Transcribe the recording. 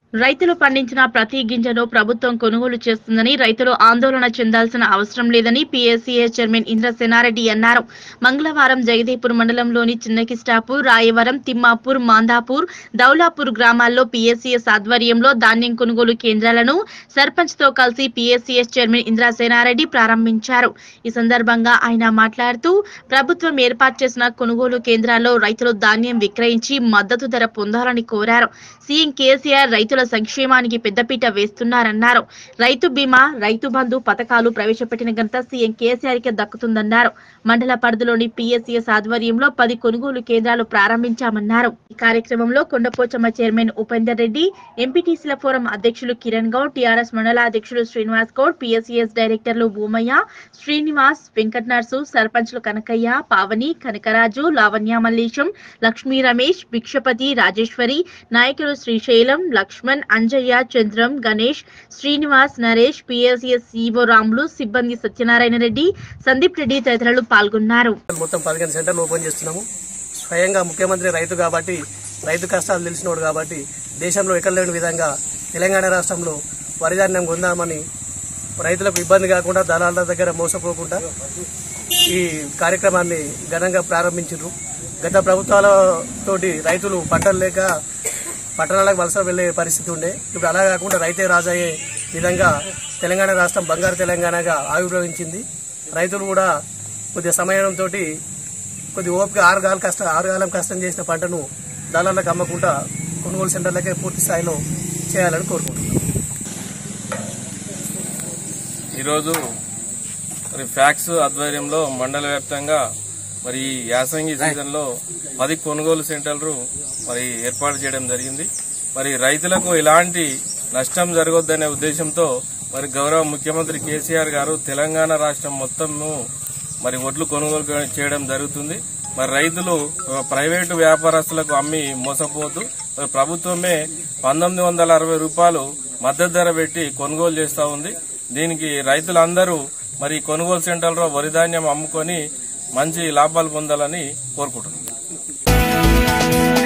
రైతులు పండించిన ప్రతి గింజను ప్రభుత్వం కొనుగోలు చేస్తుందని రైతులు ఆందోళన చెందాల్సిన అవసరం లేదని పీఎస్సీఏ చైర్మన్ ఇంద్రసేనారెడ్డి అన్నారు మంగళవారం జగదీపూర్ మండలంలోని చిన్నకిస్టాపూర్ రాయవరం తిమ్మాపూర్ మాందాపూర్ దౌలాపూర్ గ్రామాల్లో పీఎస్సీఎస్ ఆధ్వర్యంలో ధాన్యం కొనుగోలు కేంద్రాలను సర్పంచ్ తో కలిసి పీఎస్సీఎస్ చైర్మన్ ఇంద్రసేనారెడ్డి ప్రారంభించారు ఈ సందర్భంగా ఆయన మాట్లాడుతూ ప్రభుత్వం ఏర్పాటు చేసిన కొనుగోలు కేంద్రాల్లో రైతులు ధాన్యం విక్రయించి మద్దతు ధర పొందాలని కోరారు సీఎం కేసీఆర్ రైతుల సంక్షేమానికి పెద్దపీట వేస్తున్నారన్నారు రైతు బీమా రైతు బంధు పథకాలు ప్రవేశపెట్టిన ఘనత సీఎం కేసీఆర్ కి దక్కుతుందన్నారు మండల పరిధిలోని పీఎస్సీఎస్ ఆధ్వర్యంలో పది కొనుగోలు కేంద్రాలు ప్రారంభించామన్నారు ఈ కార్యక్రమంలో కొండపోచమ్మ చైర్మన్ ఉపేందర్ రెడ్డి ఎంపీటీసీల ఫోరం అధ్యక్షులు కిరణ్ గౌడ్ టీఆర్ఎస్ మండల అధ్యక్షులు శ్రీనివాస్ గౌడ్ పీఎస్సీఎస్ డైరెక్టర్లు భూమయ్య శ్రీనివాస్ వెంకట్ నర్సు సర్పంచ్లు కనకయ్య పావని కనకరాజు లావణ్య మల్లేశం లక్ష్మీ రమేష్ భిక్షపతి రాజేశ్వరి నాయకులు శ్రీశైలం లక్ష్మణ్ అంజయ్య చంద్రం గణేష్ శ్రీనివాస్ నరేష్ పిఎస్ఎస్ ఈవో రాములు సిబ్బంది సత్యనారాయణ రెడ్డి సందీప్ రెడ్డి తదితరులు పాల్గొన్నారు మొత్తం పదిహేను సెంటర్లు ఓపెన్ చేస్తున్నాము స్వయంగా ముఖ్యమంత్రి రైతు కాబట్టి రైతు కష్టాలు తెలిసినోడు కాబట్టి దేశంలో ఎక్కడ లేని విధంగా తెలంగాణ రాష్ట్రంలో వరిధాన్యం కొందామని రైతులకు ఇబ్బంది కాకుండా దళాల దగ్గర మోసపోకుండా ఈ కార్యక్రమాన్ని ఘనంగా ప్రారంభించారు గత ప్రభుత్వాలతోటి రైతులు పంటలు లేక పట్టణాలకు వలస వెళ్లే పరిస్థితి ఉండే ఇప్పుడు అలా కాకుండా రైతే రాజయ్యే విధంగా తెలంగాణ రాష్ట్రం బంగారు తెలంగాణగా ఆవిర్భవించింది రైతులు కూడా కొద్దిగా సమయంతో కొద్ది ఓపిక ఆరు కాలం కష్టం ఆరు కాలం కష్టం చేసిన పంటను దళాలకు అమ్మకుండా కొనుగోలు సెంటర్లకే పూర్తి స్థాయిలో చేయాలని కోరుకుంటున్నాను ఈరోజు మరి ఫ్యాక్స్ ఆధ్వర్యంలో మండల వ్యాప్తంగా మరి ఈ యాసంగి సీజన్లో పది కొనుగోలు సెంటర్లు మరి ఏర్పాటు చేయడం జరిగింది మరి రైతులకు ఎలాంటి నష్టం జరగొద్దనే ఉద్దేశంతో మరి గౌరవ ముఖ్యమంత్రి కేసీఆర్ గారు తెలంగాణ రాష్ట్రం మొత్తము మరి ఒడ్లు కొనుగోలు చేయడం జరుగుతుంది మరి రైతులు ఆ, ప్రైవేటు వ్యాపారస్తులకు అమ్మి మోసపోవద్దు మరి ప్రభుత్వమే పంతొమ్మిది వందల అరవై రూపాయలు మద్దతు ధర పెట్టి కొనుగోలు చేస్తా ఉంది దీనికి రైతులందరూ మరి కొనుగోలు సెంటర్లో వరి ధాన్యం అమ్ముకొని మంచి లాభాలు పొందాలని కోరుకుంటున్నాం